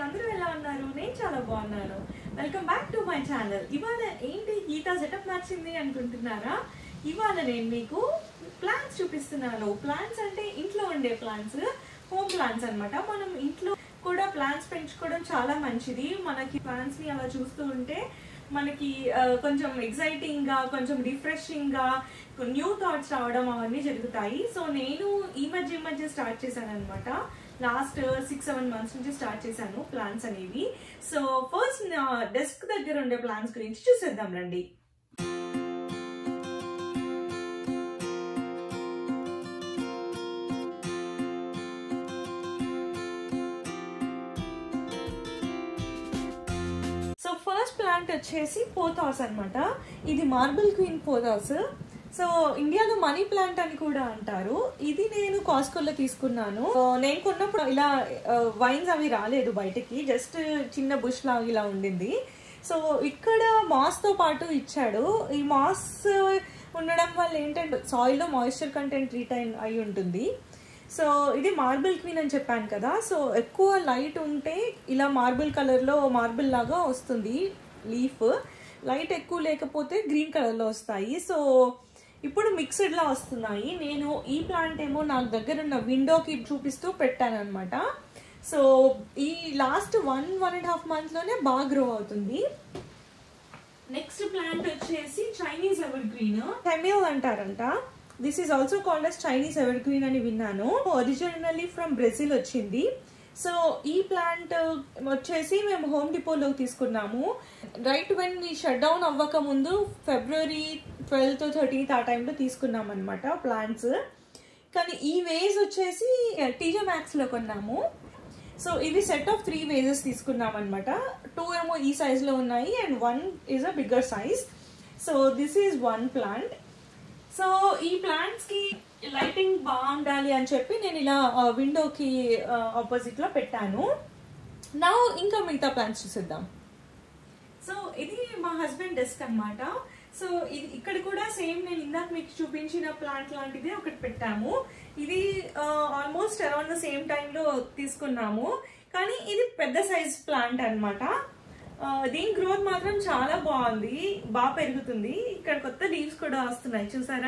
అందరూ ఎలా ఉన్నారు నేను చాలా బాగున్నాను welcome back to my channel ఇవాళ ఏంటి గీతా సెటప్ నచ్చింది అనుకుంటున్నారా ఇవాళ నేను మీకు ప్లాంట్స్ చూపిస్తున్నాను ప్లాంట్స్ అంటే ఇంట్లో ఉండే ప్లాంట్స్ హోమ్ ప్లాంట్స్ అన్నమాట మనం ఇంట్లో కూడా ప్లాంట్స్ పెంచుకోవడం చాలా మంచిది మనకి ప్లాంట్స్ ని అలా చూస్తూ ఉంటే మనకి ఆ, కొంచెం ఎగ్జైటింగ్ గా కొంచెం రిఫ్రెషింగ్ గా న్యూ థాట్స్ రావడం అవన్నీ జరుగుతాయి సో నేను ఈ మధ్య ఈ మధ్య స్టార్ట్ చేశాను అనమాట లాస్ట్ సిక్స్ సెవెన్ మంత్స్ నుంచి స్టార్ట్ చేశాను ప్లాన్స్ అనేవి సో ఫస్ట్ నా డెస్క్ దగ్గర ఉండే ప్లాన్స్ గురించి చూసేద్దాం రండి సో ఫస్ట్ ప్లాంట్ వచ్చేసి పోతాస్ అన్నమాట ఇది మార్బుల్ క్వీన్ పోతాస్ సో ఇండియాలో మనీ ప్లాంట్ అని కూడా అంటారు ఇది నేను కాస్కోలో తీసుకున్నాను సో నేను కొన్నప్పుడు ఇలా వైన్స్ అవి రాలేదు బయటకి జస్ట్ చిన్న బుష్ లాగా ఇలా ఉండింది సో ఇక్కడ మాస్ తో పాటు ఇచ్చాడు ఈ మాస్ ఉండడం వల్ల ఏంటంటే సాయిల్ లో మాయిశ్చర్ కంటెంట్ రీటైన్ అయి ఉంటుంది సో ఇది మార్బుల్ క్వీన్ అని చెప్పాను కదా సో ఎక్కువ లైట్ ఉంటే ఇలా మార్బుల్ కలర్లో మార్బుల్ లాగా వస్తుంది లీఫ్ లైట్ ఎక్కువ లేకపోతే గ్రీన్ కలర్లో వస్తాయి సో ఇప్పుడు మిక్స్డ్ లా వస్తున్నాయి నేను ఈ ప్లాంట్ ఏమో నాకు దగ్గర ఉన్న విండోకి చూపిస్తూ పెట్టాను అనమాట సో ఈ last one one and half మంత్లోనే బాగా గ్రో అవుతుంది నెక్స్ట్ ప్లాంట్ వచ్చేసి చైనీస్ ఎవర్ గ్రీన్ టెమిల్ అంటారంట this is also called as Chinese evergreen అని విన్నాను ఒరిజినల్లీ ఫ్రమ్ బ్రెజిల్ వచ్చింది సో ఈ ప్లాంట్ వచ్చేసి మేము హోమ్ డిపోలో తీసుకున్నాము రైట్ వెన్ ఈ షట్ డౌన్ అవ్వక ముందు ఫిబ్రవరి ట్వెల్త్ థర్టీన్త్ ఆ టైంలో తీసుకున్నాం అనమాట ప్లాంట్స్ కానీ ఈ వేజ్ వచ్చేసి టీజే మ్యాక్స్లో కొన్నాము సో ఇవి సెట్ ఆఫ్ త్రీ వేజెస్ తీసుకున్నాం అనమాట టూ ఏమో ఈ సైజ్ లో ఉన్నాయి and one is a bigger size so this is one plant so ఈ ప్లాంట్స్ కి లైటింగ్ బాగుండాలి అని చెప్పి నేను ఇలా విండోకి ఆపోజిట్ లో పెట్టాను నా ఇంకా మిగతా ప్లాంట్స్ చూసిద్దాం సో ఇది మా హస్బెండ్ డెస్క్ అన్నమాట సో ఇది ఇక్కడ కూడా సేమ్ నేను ఇందాక మీకు చూపించిన ప్లాంట్ లాంటిది ఒకటి పెట్టాము ఇది ఆల్మోస్ట్ అరౌండ్ ద సేమ్ టైంలో తీసుకున్నాము కానీ ఇది పెద్ద సైజ్ ప్లాంట్ అన్నమాట దీని గ్రోత్ మాత్రం చాలా బాగుంది బాగా పెరుగుతుంది ఇక్కడ కొత్త లీవ్స్ కూడా వస్తున్నాయి చూసారా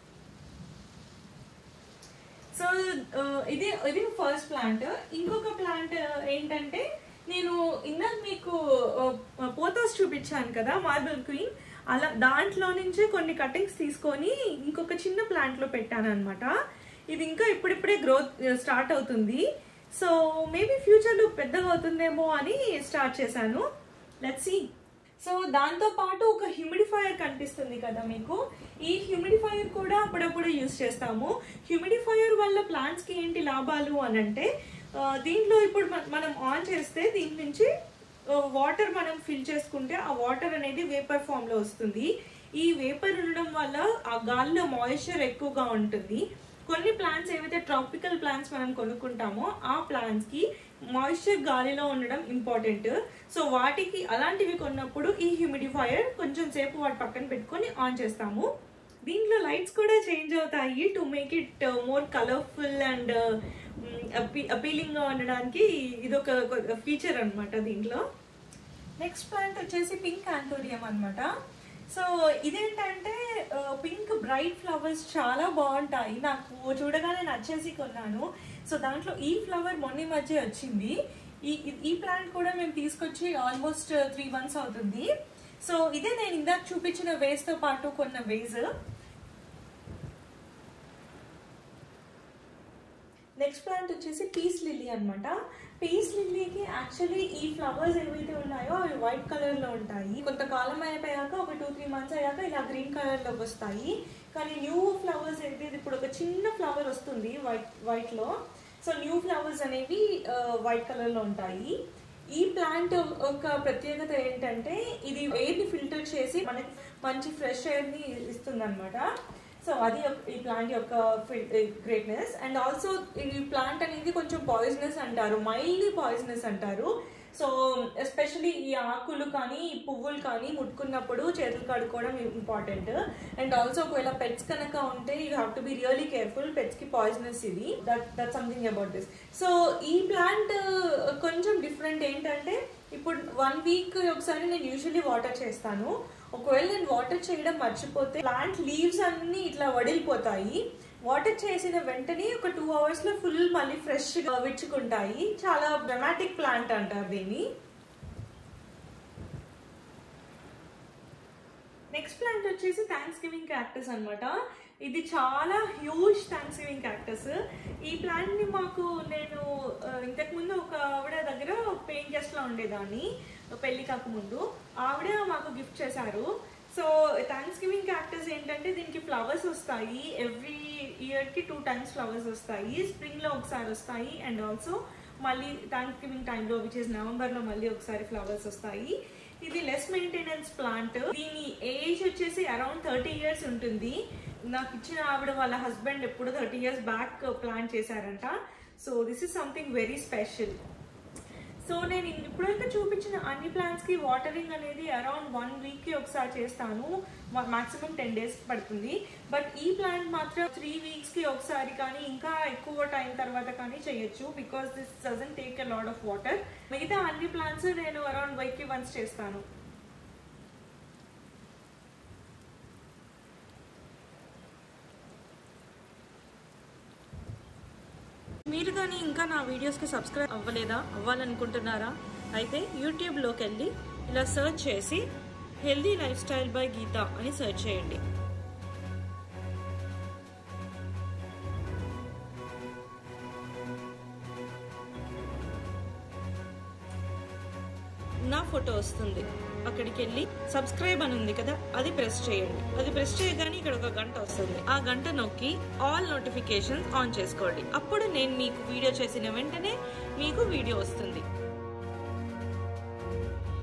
సో ఇది ఇది ఫస్ట్ ప్లాంట్ ఇంకొక ప్లాంట్ ఏంటంటే నేను ఇందాక మీకు పోతోస్ చూపించాను కదా మార్బుల్ క్వీన్ అలా దాంట్లో నుంచి కొన్ని కటింగ్స్ తీసుకొని ఇంకొక చిన్న ప్లాంట్ లో పెట్టాను అనమాట ఇది ఇంకా ఇప్పుడిప్పుడే గ్రోత్ స్టార్ట్ అవుతుంది సో మేబీ ఫ్యూచర్ లో పెద్దగా అవుతుందేమో అని స్టార్ట్ చేశాను లెట్స్ సీ సో దాంతో పాటు ఒక హ్యూమిడిఫైయర్ కనిపిస్తుంది కదా మీకు ఈ హ్యూమిడిఫైయర్ కూడా అప్పుడప్పుడు యూస్ చేస్తాము హ్యూమిడిఫైయర్ వల్ల ప్లాంట్స్ కి ఏంటి లాభాలు అని అంటే ఆ, దీంట్లో ఇప్పుడు మన- మనం ఆన్ చేస్తే దీని నుంచి వాటర్ మనం ఫిల్ చేసుకుంటే ఆ వాటర్ అనేది వేపర్ ఫామ్ లో వస్తుంది ఈ వేపర్ ఉండడం వల్ల ఆ గాలిలో మాయిశ్చర్ ఎక్కువగా ఉంటుంది కొన్ని ప్లాంట్స్ ఏవైతే ట్రాపికల్ ప్లాంట్స్ మనం కొనుక్కుంటామో ఆ ప్లాంట్స్ కి మాయిశ్చర్ గాలిలో ఉండడం ఇంపార్టెంట్ సో వాటికి అలాంటివి కొన్నప్పుడు ఈ హ్యూమిడిఫైయర్ కొంచెం సేపు వాటి పక్కన పెట్టుకొని ఆన్ చేస్తాము దీంట్లో లైట్స్ కూడా చేంజ్ అవుతాయి to make it more colourful and appealing గా ఉండడానికి ఇది ఒక ఫీచర్ అన్నమాట దీంట్లో నెక్స్ట్ ప్లాంట్ వచ్చేసి పింక్ ఆంటోరియం అన్నమాట సో ఇదేంటంటే పింక్ బ్రైట్ ఫ్లవర్స్ చాలా బాగుంటాయి నాకు చూడగానే నచ్చేసి కొన్నాను సో దాంట్లో ఈ ఫ్లవర్ మొన్న మధ్య వచ్చింది ఈ ఈ ప్లాంట్ కూడా మేము తీసుకొచ్చి ఆల్మోస్ట్ త్రీ మంత్స్ అవుతుంది సో ఇదే నేను ఇందాక చూపించిన వేస్ తో పాటు కొన్న వేజ్ నెక్స్ట్ ప్లాంట్ వచ్చేసి పీస్ లిల్లీ అన్నమాట పీస్ లిల్లీకి యాక్చువల్లీ ఈ ఫ్లవర్స్ ఏవైతే ఉన్నాయో అవి వైట్ కలర్ లో ఉంటాయి కొంతకాలం అయిపోయాక ఒక టూ త్రీ మంత్స్ అయ్యాక ఇలా గ్రీన్ కలర్ లోకి వస్తాయి కానీ న్యూ ఫ్లవర్స్ అయితే ఇది ఇప్పుడు ఒక చిన్న ఫ్లవర్ వస్తుంది వైట్ వైట్ లో సో న్యూ ఫ్లవర్స్ అనేవి వైట్ కలర్ లో ఉంటాయి ఈ ప్లాంట్ ఒక ప్రత్యేకత ఏంటంటే ఇది ఎయిర్ ని ఫిల్టర్ చేసి మనకి మంచి ఫ్రెష్ ఎయిర్ ని ఇస్తుంది అనమాట సో అది ఒక- ఈ ప్లాంట్ యొక్క గ్రేట్నెస్ అండ్ ఆల్సో ఈ ప్లాంట్ అనేది కొంచెం పాయిజనస్ అంటారు మైల్డ్లీ పాయిజనస్ అంటారు సో ఎస్పెషలీ ఈ ఆకులు కానీ ఈ పువ్వులు కానీ ముట్టుకున్నప్పుడు చేతులు కడుక్కోవడం ఇంపార్టెంట్ అండ్ ఆల్సో ఒకవేళ పెట్స్ కనుక ఉంటే you have to be really careful pets కి పాయిజనస్ ఇది that that something about this so ఈ ప్లాంట్ కొంచెం డిఫరెంట్ ఏంటంటే ఇప్పుడు వన్ వీక్ ఒకసారి నేను యూజువల్లీ వాటర్ చేస్తాను ఒకవేళ నేను వాటర్ చేయడం మర్చిపోతే ప్లాంట్ లీవ్స్ అన్ని ఇట్లా వడిలిపోతాయి వాటర్ చేసిన వెంటనే ఒక టూ అవర్స్ లో ఫుల్ మళ్ళీ ఫ్రెష్ గా విచ్చుకుంటాయి చాలా డ్రమాటిక్ ప్లాంట్ అంటారు దీన్ని నెక్స్ట్ ప్లాంట్ వచ్చేసి థ్యాంక్స్ గివింగ్ క్యాక్టస్ అనమాట ఇది చాలా హ్యూజ్ థ్యాంక్స్ గివింగ్ క్యాక్టస్ ఈ ప్లాంట్ ని మాకు నేను ఆ, ఇంతకు ముందు ఒక ఆవిడ దగ్గర పెయింట్ గెస్ట్ లా ఉండేదాన్ని పెళ్లి కాకముందు ఆవిడ మాకు గిఫ్ట్ చేశారు సో థ్యాంక్స్ గివింగ్ క్యాక్టస్ ఏంటంటే దీనికి ఫ్లవర్స్ వస్తాయి ఎవ్రీ ఇయర్ కి టూ టైమ్స్ ఫ్లవర్స్ వస్తాయి స్ప్రింగ్ లో ఒకసారి వస్తాయి అండ్ ఆల్సో మళ్ళీ థ్యాంక్స్ గివింగ్ టైంలో విచ్ ఇస్ నవంబర్ లో మళ్ళీ ఒకసారి ఫ్లవర్స్ వస్తాయి ఇది లెస్ మెయింటెనెన్స్ ప్లాంట్ దీని ఏజ్ వచ్చేసి అరౌండ్ థర్టీ ఇయర్స్ ఉంటుంది నాకు ఇచ్చిన ఆవిడ వాళ్ళ హస్బెండ్ ఎప్పుడు థర్టీ ఇయర్స్ బ్యాక్ ప్లాన్ చేశారంట so this is something very special so నేను ఇప్పటివరకు చూపించిన అన్ని ప్లాంట్స్ కి వాటరింగ్ అనేది అరౌండ్ వన్ వీక్ కి ఒకసారి చేస్తాను మాక్సిమం టెన్ డేస్ పడుతుంది బట్ ఈ ప్లాంట్ మాత్రం త్రీ వీక్స్ కి ఒకసారి కానీ ఇంకా ఎక్కువ టైం తర్వాత కానీ చేయొచ్చు because this doesn't take a lot of water మిగతా అన్ని ప్లాంట్స్ నేను అరౌండ్ వీక్ కి వన్స్ చేస్తాను మీరు కానీ ఇంకా నా వీడియోస్కి సబ్స్క్రైబ్ అవ్వలేదా అవ్వాలనుకుంటున్నారా అయితే యూట్యూబ్లోకి వెళ్ళి ఇలా సెర్చ్ చేసి healthy lifestyle by Geetha అని సెర్చ్ చేయండి నా ఫోటో వస్తుంది అక్కడికి వెళ్ళి సబ్స్క్రైబ్ అని ఉంది కదా అది ప్రెస్ చేయండి అది ప్రెస్ చేయగానే ఇక్కడ ఒక గంట వస్తుంది ఆ గంట నొక్కి ఆల్ నోటిఫికేషన్స్ ఆన్ చేసుకోండి అప్పుడు నేను మీకు వీడియో చేసిన వెంటనే మీకు వీడియో వస్తుంది